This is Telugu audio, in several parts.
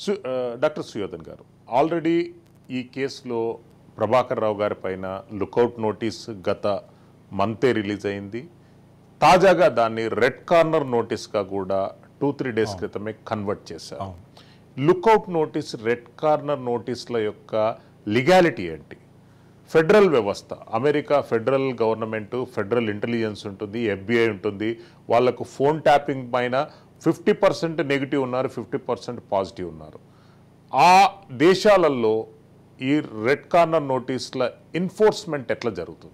సు ఆ, డాక్టర్ సుయోధన్ గారు ఆల్రెడీ ఈ కేసులో ప్రభాకర్ రావు గారి పైన లుకౌట్ నోటీస్ గత మంతే రిలీజ్ అయింది తాజాగా దాన్ని రెడ్ కార్నర్ నోటీస్గా కూడా టూ త్రీ డేస్ క్రితమే కన్వర్ట్ చేశారు లుకౌట్ నోటీస్ రెడ్ కార్నర్ నోటీస్ల యొక్క లిగాలిటీ ఏంటి ఫెడరల్ వ్యవస్థ America federal government federal intelligence ఉంటుంది ఎఫ్బిఐ ఉంటుంది వాళ్ళకు ఫోన్ ట్యాపింగ్ పైన ఫిఫ్టీ పర్సెంట్ నెగిటివ్ ఉన్నారు ఫిఫ్టీ పర్సెంట్ పాజిటివ్ ఉన్నారు ఆ దేశాలలో ఈ రెడ్ కార్నర్ నోటీస్ల ఎన్ఫోర్స్మెంట్ ఎట్లా జరుగుతుంది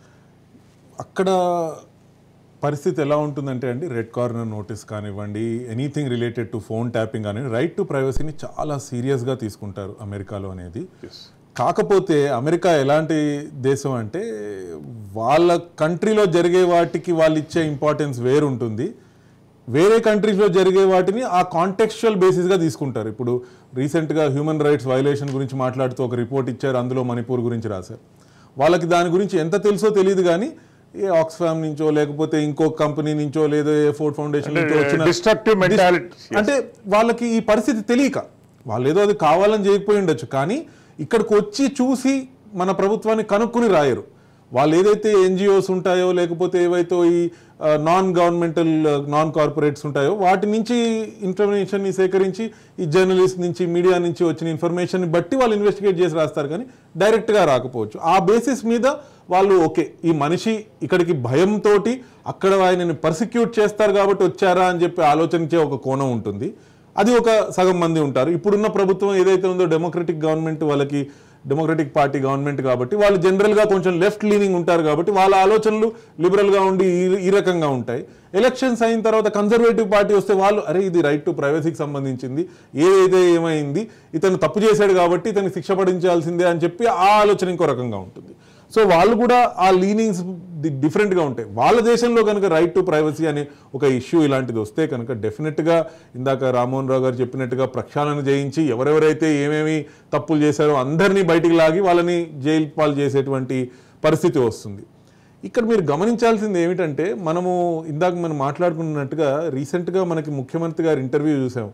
అక్కడ పరిస్థితి ఎలా ఉంటుందంటే అండి రెడ్ కార్నర్ నోటీస్ కానివ్వండి anything related to phone tapping అనేది రైట్ టు ప్రైవసీని చాలా సీరియస్గా తీసుకుంటారు అమెరికాలో అనేది కాకపోతే అమెరికా ఎలాంటి దేశం అంటే వాళ్ళ కంట్రీలో జరిగే వాటికి వాళ్ళు ఇచ్చే ఇంపార్టెన్స్ వేరుంటుంది వేరే కంట్రీస్లో జరిగే వాటిని ఆ కాంటెక్చువల్ బేసిస్గా తీసుకుంటారు ఇప్పుడు రీసెంట్గా హ్యూమన్ రైట్స్ వైలేషన్ గురించి మాట్లాడుతూ ఒక రిపోర్ట్ ఇచ్చారు అందులో మణిపూర్ గురించి రాశారు వాళ్ళకి దాని గురించి ఎంత తెలుసో తెలియదు కానీ ఏ ఆక్స్ఫామ్ నుంచో లేకపోతే ఇంకో కంపెనీ నుంచో లేదా ఏ ఫోర్డ్ ఫౌండేషన్ నుంచో వచ్చిన డిస్ట్రక్టివ్ మెంటాలిటీ అంటే వాళ్ళకి ఈ పరిస్థితి తెలియక వాళ్ళు ఏదో అది కావాలని చేయకపోయి ఉండొచ్చు కానీ ఇక్కడికి వచ్చి చూసి మన ప్రభుత్వాన్ని కనుక్కుని రాయరు వాళ్ళు ఏదైతే ఎన్జిఓస్ ఉంటాయో లేకపోతే ఏవైతే ఈ నాన్ గవర్నమెంటల్ నాన్ కార్పొరేట్స్ ఉంటాయో వాటి నుంచి ఇన్ఫర్మేషన్ని సేకరించి ఈ జర్నలిస్ట్ నుంచి మీడియా నుంచి వచ్చిన ఇన్ఫర్మేషన్ బట్టి వాళ్ళు ఇన్వెస్టిగేట్ చేసి రాస్తారు కానీ డైరెక్ట్గా రాకపోవచ్చు ఆ బేసిస్ మీద వాళ్ళు ఓకే ఈ మనిషి ఇక్కడికి భయంతో అక్కడ ఆయనని పర్సిక్యూట్ చేస్తారు కాబట్టి వచ్చారా అని చెప్పి ఆలోచించే ఒక కోణం ఉంటుంది అది ఒక సగం మంది ఉంటారు ఇప్పుడున్న ప్రభుత్వం ఏదైతే ఉందో డెమోక్రటిక్ గవర్నమెంట్ వాళ్ళకి డెమోక్రటిక్ పార్టీ గవర్నమెంట్ కాబట్టి వాళ్ళు జనరల్గా కొంచెం లెఫ్ట్ లీనింగ్ ఉంటారు కాబట్టి వాళ్ళ ఆలోచనలు లిబరల్గా ఉండి ఈ- ఈ రకంగా ఉంటాయి ఎలక్షన్స్ అయిన తర్వాత కన్జర్వేటివ్ పార్టీ వస్తే వాళ్ళు అరే ఇది రైట్ టు ప్రైవసీకి సంబంధించింది ఏదైతే ఏమైంది ఇతను తప్పు చేశాడు కాబట్టి ఇతను శిక్ష పడించాల్సిందే అని చెప్పి ఆ ఆలోచన ఇంకో రకంగా ఉంటుంది సో వాళ్ళు కూడా ఆ లీనింగ్స్ డిఫరెంట్గా ఉంటాయి వాళ్ళ దేశంలో కనుక రైట్ టు ప్రైవసీ అనే ఒక ఇష్యూ ఇలాంటిది వస్తే కనుక డెఫినెట్గా ఇందాక రామ్మోహన్ రావు గారు చెప్పినట్టుగా ప్రక్షాళన చేయించి ఎవరెవరైతే ఏమేమి తప్పులు చేశారో అందరినీ బయటికి లాగి వాళ్ళని జైలు పాలు చేసేటువంటి పరిస్థితి వస్తుంది ఇక్కడ మీరు గమనించాల్సింది ఏమిటంటే మనము ఇందాక మనం మాట్లాడుకున్నట్టుగా రీసెంట్గా మనకి ముఖ్యమంత్రి గారు ఇంటర్వ్యూ చూసాం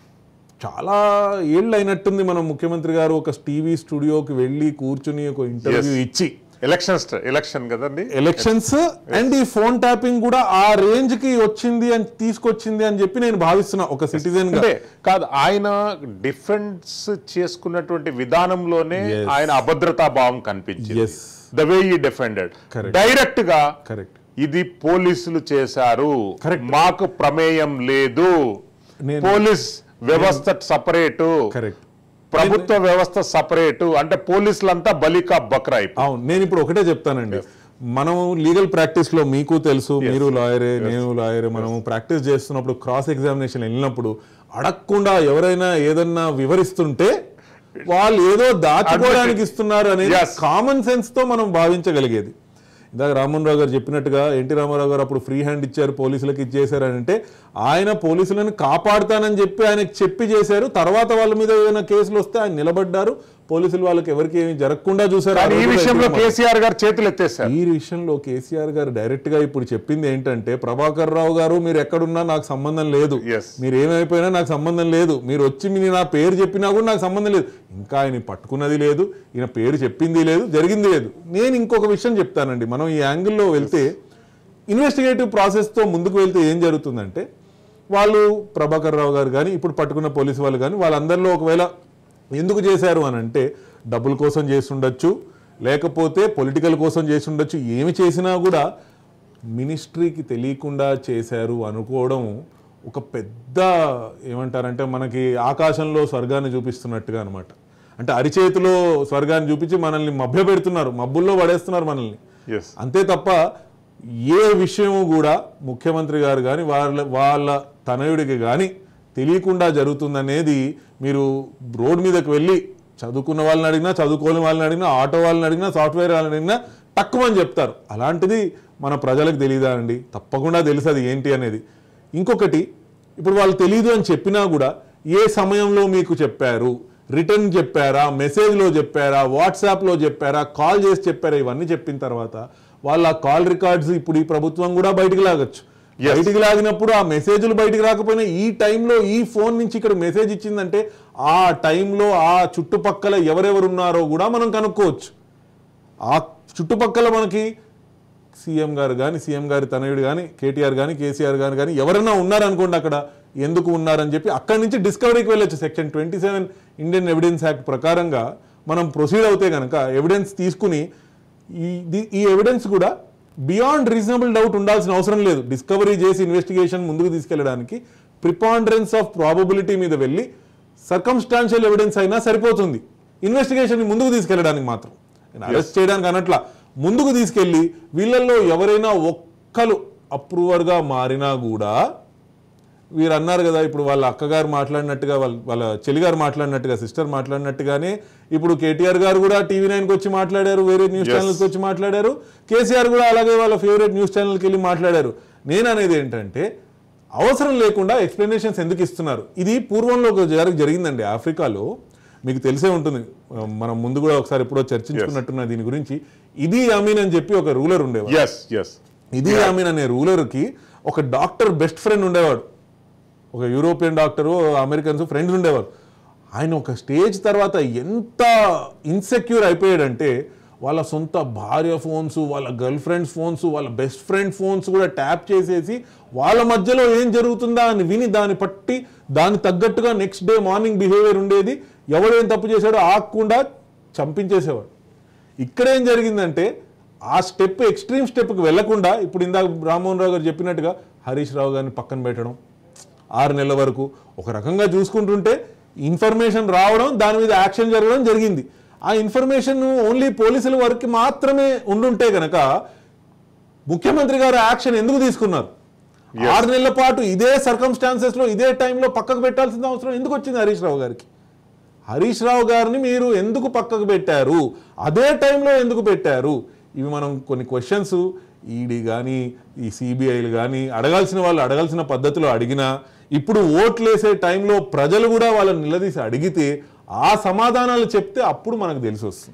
చాలా ఏళ్ళు అయినట్టుంది మనం ముఖ్యమంత్రి గారు ఒక టీవీ స్టూడియోకి వెళ్ళి కూర్చుని ఒక ఇంటర్వ్యూ ఇచ్చి ఎలక్షన్ ఎలక్షన్ కదండి ఎలక్షన్స్ అండ్ ఈ ఫోన్ ట్యాపింగ్ కూడా ఆ రేంజ్ కి వచ్చింది అని తీసుకొచ్చింది అని చెప్పి నేను భావిస్తున్నా ఒక సిటిజన్ గా అంటే కాదు ఆయన డిఫెన్స్ చేసుకున్నటువంటి విధానంలోనే Yes. ఆయన అభద్రతా భావం కనిపించింది Yes. ద వే ఈ డిఫెండెడ్ Correct. డైరెక్ట్ గా కరెక్ట్ ఇది పోలీసులు చేశారు Correct. మాకు ప్రమేయం లేదు నేను- పోలీస్ వ్యవస్థ సపరేటు కరెక్ట్ ప్రభుత్వ వ్యవస్థ సపరేటు అంటే పోలీసులంతా బలికా బక్రా అయిపోయారు. అవును నేను ఇప్పుడు ఒకటే చెప్తానండి మనం లీగల్ ప్రాక్టీస్ లో మీకు తెలుసు మీరు లాయరే నేను లాయరే మనం ప్రాక్టీస్ చేస్తున్నప్పుడు క్రాస్ ఎగ్జామినేషన్ వెళ్ళినప్పుడు అడగకుండా ఎవరైనా ఏదన్నా వివరిస్తుంటే వాళ్ళు ఏదో దాచుకోవడానికి ఇస్తున్నారు అనేది Yes. కామన్ సెన్స్ తో మనం భావించగలిగేది ఇందాక రామ్మోహన్ రావు గారు చెప్పినట్టుగా ఎన్టీ రామారావు గారు అప్పుడు ఫ్రీ హ్యాండ్ ఇచ్చారు పోలీసులకు ఇచ్చేశారు అని అంటే ఆయన పోలీసులను కాపాడుతానని చెప్పి ఆయనకి చెప్పి చేశారు తర్వాత వాళ్ళ మీద ఏదైనా కేసులు వస్తే ఆయన నిలబడ్డారు పోలీసులు వాళ్ళకి ఎవరికి ఏమి జరగకుండా చూశారు ఆ కానీ ఈ రోజుల్లో విషయంలో ఎన్టీ రామారావు. కేసీఆర్ గారు చేతులు ఎత్తేసారు ఈ విషయంలో కేసీఆర్ గారు డైరెక్ట్ గా ఇప్పుడు చెప్పింది ఏంటంటే ప్రభాకర్ రావు గారు మీరు ఎక్కడున్నా నాకు సంబంధం లేదు Yes. మీరు ఏమైపోయినా నాకు సంబంధం లేదు మీరు వచ్చి మీ నా పేరు చెప్పినా కూడా నాకు సంబంధం లేదు ఇంకా ఆయన పట్టుకున్నది లేదు ఈయన పేరు చెప్పింది లేదు జరిగింది లేదు నేను ఇంకొక విషయం చెప్తానండి మనం ఈ యాంగిల్లో వెళ్తే ఇన్వెస్టిగేటివ్ ప్రాసెస్తో ముందుకు వెళ్తే ఏం జరుగుతుందంటే వాళ్ళు ప్రభాకర్ రావు గారు కానీ ఇప్పుడు పట్టుకున్న పోలీసు వాళ్ళు కానీ వాళ్ళందరిలో ఒకవేళ ఎందుకు చేశారు అని అంటే డబ్బుల కోసం చేసి ఉండొచ్చు లేకపోతే పొలిటికల్ కోసం చేసి ఉండొచ్చు ఏమి చేసినా కూడా మినిస్ట్రీకి తెలియకుండా చేశారు అనుకోవడం ఒక పెద్ద ఏమంటారంటే మనకి ఆకాశంలో స్వర్గాన్ని చూపిస్తున్నట్టుగా అనమాట అంటే అరిచేతిలో స్వర్గాన్ని చూపించి మనల్ని మభ్య పెడుతున్నారు మబ్బుల్లో పడేస్తున్నారు మనల్ని ఎస్ అంతే తప్ప ఏ విషయము కూడా ముఖ్యమంత్రి గారు కానీ వాళ్ళ వాళ్ళ తనయుడికి కానీ తెలియకుండా జరుగుతుందనేది మీరు రోడ్ మీదకి వెళ్ళి చదువుకున్న వాళ్ళని అడిగినా చదువుకోని వాళ్ళని అడిగినా ఆటో వాళ్ళని అడిగినా సాఫ్ట్వేర్ వాళ్ళని అడిగినా తక్కువని చెప్తారు అలాంటిది మన ప్రజలకు తెలియదా అండి తప్పకుండా తెలుసు అది ఏంటి అనేది ఇంకొకటి ఇప్పుడు వాళ్ళు తెలియదు అని చెప్పినా కూడా ఏ సమయంలో మీకు చెప్పారు రిటర్న్ చెప్పారా మెసేజ్లో చెప్పారా వాట్సాప్లో చెప్పారా కాల్ చేసి చెప్పారా ఇవన్నీ చెప్పిన తర్వాత వాళ్ళ కాల్ రికార్డ్స్ ఇప్పుడు ఈ ప్రభుత్వం కూడా బయటికి లాగచ్చు Yes. బయటికి లాగినప్పుడు ఆ మెసేజ్లు బయటికి రాకపోయినా ఈ టైంలో ఈ ఫోన్ నుంచి ఇక్కడ మెసేజ్ ఇచ్చిందంటే ఆ టైంలో ఆ చుట్టుపక్కల ఎవరెవరు ఉన్నారో కూడా మనం కనుక్కోవచ్చు ఆ చుట్టుపక్కల మనకి సీఎం గారు కానీ సీఎం గారి తనయుడు కానీ కేటీఆర్ కానీ కేసీఆర్ గారు కానీ ఎవరైనా ఉన్నారనుకోండి అక్కడ ఎందుకు ఉన్నారని చెప్పి అక్కడి నుంచి డిస్కవరీకి వెళ్ళొచ్చు section twenty seven Indian evidence act ప్రకారంగా మనం ప్రొసీడ్ అవుతే కనుక ఎవిడెన్స్ తీసుకుని ఈ ది- ఈ ఎవిడెన్స్ కూడా బియాండ్ రీజనబుల్ డౌట్ ఉండాల్సిన అవసరం లేదు డిస్కవరీ చేసి ఇన్వెస్టిగేషన్ ముందుకు తీసుకెళ్ళడానికి ప్రిపాండరెన్స్ ఆఫ్ ప్రాబబిలిటీ మీద వెళ్ళి సర్కమ్స్టాన్షియల్ ఎవిడెన్స్ అయినా సరిపోతుంది ఇన్వెస్టిగేషన్ ముందుకు తీసుకెళ్ళడానికి మాత్రం అరెస్ట్ చేయడానికి అనట్లా ముందుకు తీసుకెళ్ళి వీళ్ళల్లో ఎవరైనా ఒక్కరు అప్రూవర్గా మారినా కూడా వీరు అన్నారు కదా ఇప్పుడు వాళ్ళ అక్కగారు మాట్లాడినట్టుగా వాళ్ళ వాళ్ళ చెల్లిగారు మాట్లాడినట్టుగా సిస్టర్ మాట్లాడినట్టుగానే ఇప్పుడు కేటీఆర్ గారు కూడా టీవీ నైన్కి వచ్చి మాట్లాడారు వేరే న్యూస్ Yes. ఛానల్స్కి వచ్చి మాట్లాడారు కేసీఆర్ కూడా అలాగే వాళ్ళ ఫేవరెట్ న్యూస్ ఛానల్కి వెళ్ళి మాట్లాడారు నేను అనేది ఏంటంటే అవసరం లేకుండా ఎక్స్ప్లెనేషన్స్ ఎందుకు ఇస్తున్నారు ఇది పూర్వంలో ఒక జరి జరిగిందండి ఆఫ్రికాలో మీకు తెలిసే ఉంటుంది మనం ముందు కూడా ఒకసారి ఎప్పుడో చర్చించుకున్నట్టున్న దీని గురించి ఇది అమీన్ అని చెప్పి ఒక రూలర్ ఉండేవాడు ఎస్ ఎస్ ఇది అమీన్ అనే రూలర్కి ఒక డాక్టర్ బెస్ట్ ఫ్రెండ్ ఉండేవాడు ఒక యూరోపియన్ డాక్టరు అమెరికన్స్ ఫ్రెండ్స్ ఉండేవారు ఆయన ఒక స్టేజ్ తర్వాత ఎంత ఇన్సెక్యూర్ అయిపోయాడంటే వాళ్ళ సొంత భార్య ఫోన్స్ వాళ్ళ గర్ల్ ఫ్రెండ్స్ ఫోన్స్ వాళ్ళ బెస్ట్ ఫ్రెండ్ ఫోన్స్ కూడా ట్యాప్ చేసేసి వాళ్ళ మధ్యలో ఏం జరుగుతుందా అని విని దాన్ని పట్టి దానికి తగ్గట్టుగా నెక్స్ట్ డే మార్నింగ్ బిహేవియర్ ఉండేది ఎవడేం తప్పు చేశాడో ఆగకుండా చంపించేసేవాడు ఇక్కడ ఏం జరిగిందంటే ఆ స్టెప్ ఎక్స్ట్రీమ్ స్టెప్కి వెళ్లకుండా ఇప్పుడు ఇందాక రామ్మోహన్ రావు గారు చెప్పినట్టుగా హరీష్ రావు గారిని పక్కన పెట్టడం ఆరు నెలల వరకు ఒక రకంగా చూసుకుంటుంటే ఇన్ఫర్మేషన్ రావడం దాని మీద యాక్షన్ జరగడం జరిగింది ఆ ఇన్ఫర్మేషన్ ఓన్లీ పోలీసుల వరకు మాత్రమే ఉండుంటే గనక ముఖ్యమంత్రి గారు యాక్షన్ ఎందుకు తీసుకున్నారు ఆరు నెలల పాటు ఇదే సర్కమ్స్టాన్సెస్ లో ఇదే టైంలో పక్కకు పెట్టాల్సిన అవసరం ఎందుకు వచ్చింది హరీష్ రావు గారికి హరీష్ రావు గారిని మీరు ఎందుకు పక్కకు పెట్టారు అదే టైంలో ఎందుకు పెట్టారు ఇవి మనం కొన్ని క్వశ్చన్స్ ఈడీ కానీ ఈ సిబిఐలు కానీ అడగాల్సిన వాళ్ళు అడగాల్సిన పద్ధతిలో అడిగినా ఇప్పుడు ఓట్లేసే టైంలో ప్రజలు కూడా వాళ్ళని నిలదీసి అడిగితే ఆ సమాధానాలు చెప్తే అప్పుడు మనకు తెలిసి వస్తుంది